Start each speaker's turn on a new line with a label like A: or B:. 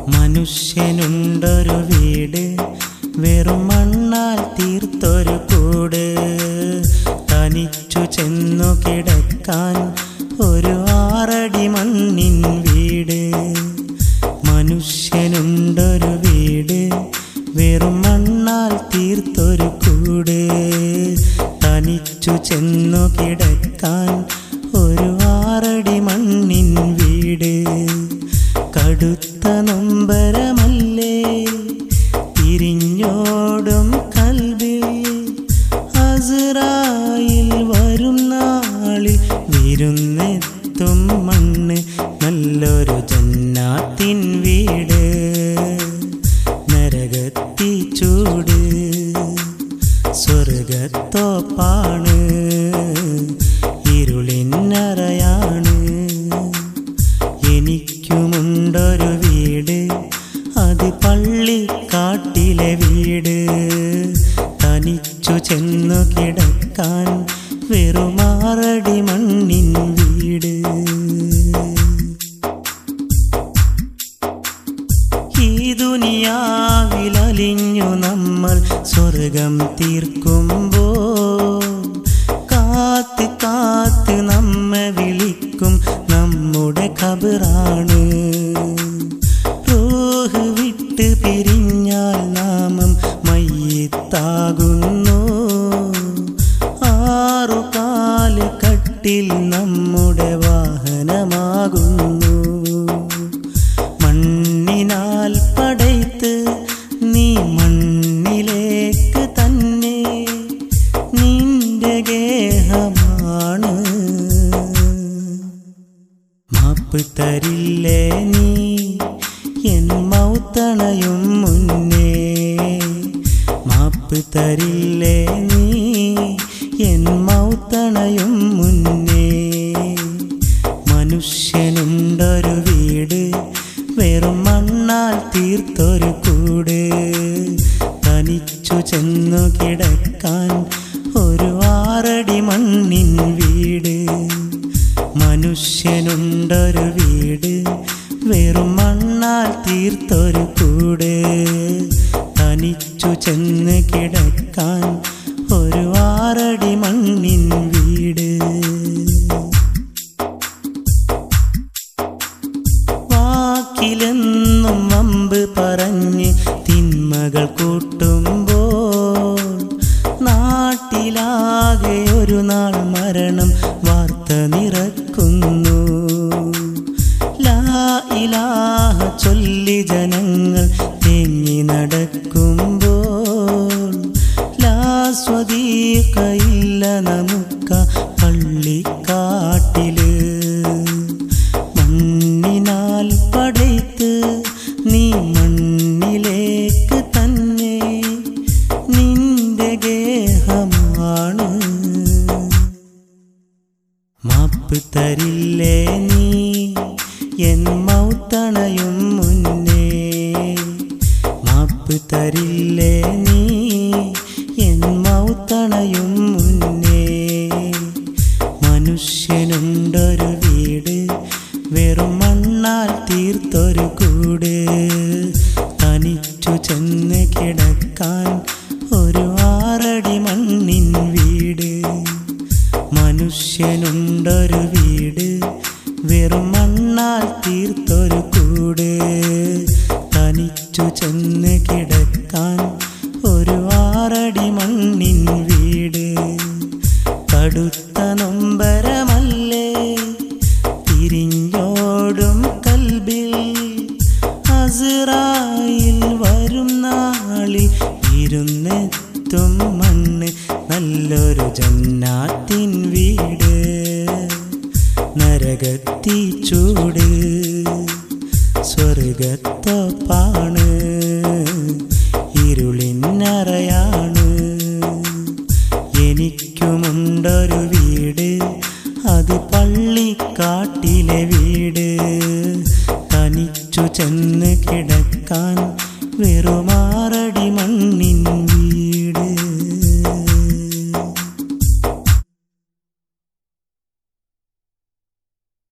A: മനുഷ്യനുണ്ടൊരു വീട് വെറും മണ്ണാൽ തീർത്തൊരു കൂട് തനിച്ചു ചെന്നു കിടക്കാൻ ഒരു ആറടി മണ്ണിൻ വീട് മനുഷ്യനുണ്ടൊരു വീട് വെറും മണ്ണാൽ തീർത്തൊരു കൂട് തനിച്ചു ചെന്നു കിടക്കാൻ ഒരു ആറടി മണ്ണിൻ വീട് കടുത്ത നൊമ്പരമല്ലേ തിരിഞ്ഞോടും കൽവിൽ അസുറായിൽ വരും നാളിൽ വിരുന്നെത്തും മണ്ണ് നല്ലൊരു ജന്നാത്തിൻ വീട് നരകത്തി ചൂട് സ്വർഗത്തോപ്പാണ് ഇരുളിനറയാണ് എനിക്കുമുണ്ടൊരു വീട് അത് പള്ളിക്കാട്ടിലെ വീട് തനിച്ചു ചെന്നു കിടക്കാൻ വെറുമാറടി മണ്ണിൻ വീട് ഈ ദുനിയാവിലലിഞ്ഞു നമ്മൾ സ്വർഗം തീർക്കുമ്പോ കാത്ത് കാത്ത് നമ്മെ വിളിക്കും നമ്മുടെ ഖബറാണ് റൂഹ് വിട്ട് പിരിഞ്ഞാൽ നാമം മയ്യത്താകുന്നു ആറു കാല് കട്ടിൽ നമ്മുടെ വാഹനമാകുന്നു മണ്ണിനാൽ പടയ്ത്ത് നീ മണ്ണിലേക്ക് തന്നെ നിന്റെ ഗേഹമാണ് മാപ്പ് തരില്ലേ നീ എൻ മൗത്തണയും മുന്നേ മാപ്പ് തരില്ലേ നീ എൻ മൗത്തണയും മുന്നേ മനുഷ്യനുണ്ടൊരു വീട് വെറും മണ്ണാൽ തീർത്തൊരു കൂട് തനിച്ചു ചെന്നു കിടക്കാൻ ഒരു ആറടി മണ്ണിൻ വീട് മനുഷ്യനുണ്ടൊരു വീട് വെറും മണ്ണാൽ തീർത്തൊരു കൂട് തനിച്ചു ചെന്ന് കിടക്കാൻ ഒരു ആറടി മണ്ണിൻ വീട് വാക്കിലെന്നും വമ്പ് പറഞ്ഞ് തിന്മകൾ കൂട്ടുമ്പോൾ നാട്ടിലാകെ ഒരു നാൾ മരണം വാർത്ത നിറക്കുന്നു ലാ ഇലാഹ ചൊല്ലി ജനങ്ങൾ തേങ്ങി നടക്കുമ്പോൾ ലാ സ്വദീഖയില്ല നമുക്ക പള്ളിക്കാട്ടില് മണ്ണിനാൽ പടയ്ത്ത് നീ മണ്ണിലേക്ക് തന്നെ നിന്റെ ഗേഹമാണ് മാപ്പ് തരില്ലേ നീ എൻ മൗത്തണയും മുന്നേ മാപ്പ് തരില്ലേ നീ എൻ മൗത്തണയും മുന്നേ മനുഷ്യനുണ്ടൊരു വീട് വെറും മണ്ണാൽ തീർത്തൊരു കൂട് തനിച്ചു ചെന്ന് കിടക്കാൻ ഒരു ആറടി മണ്ണിൻ വീട് മനുഷ്യനുണ്ടൊരു വീട് വെറും മണ്ണാൽ തീർത്തൊരു കൂട് തനിച്ചു ചെന്ന് കിടക്കാൻ ഒരു ആറടി മണ്ണിൻ വീട് കടുത്ത നൊമ്പരമല്ലേ തിരിഞ്ഞോടും കൽബിൽ അസുറായിൽ വരും നാളിൽ ഇരുന്നെത്തും മണ്ണ് നല്ലൊരു ജന്നാത്തിൻ വീട് നരകത്തി ചൂട് സ്വർഗത്തോപ്പാണ് ഇരുളിനറയാണ് എനിക്കുമുണ്ടൊരു വീട് അത് പള്ളിക്കാട്ടിലെ വീട് തനിച്ചു ചെന്ന്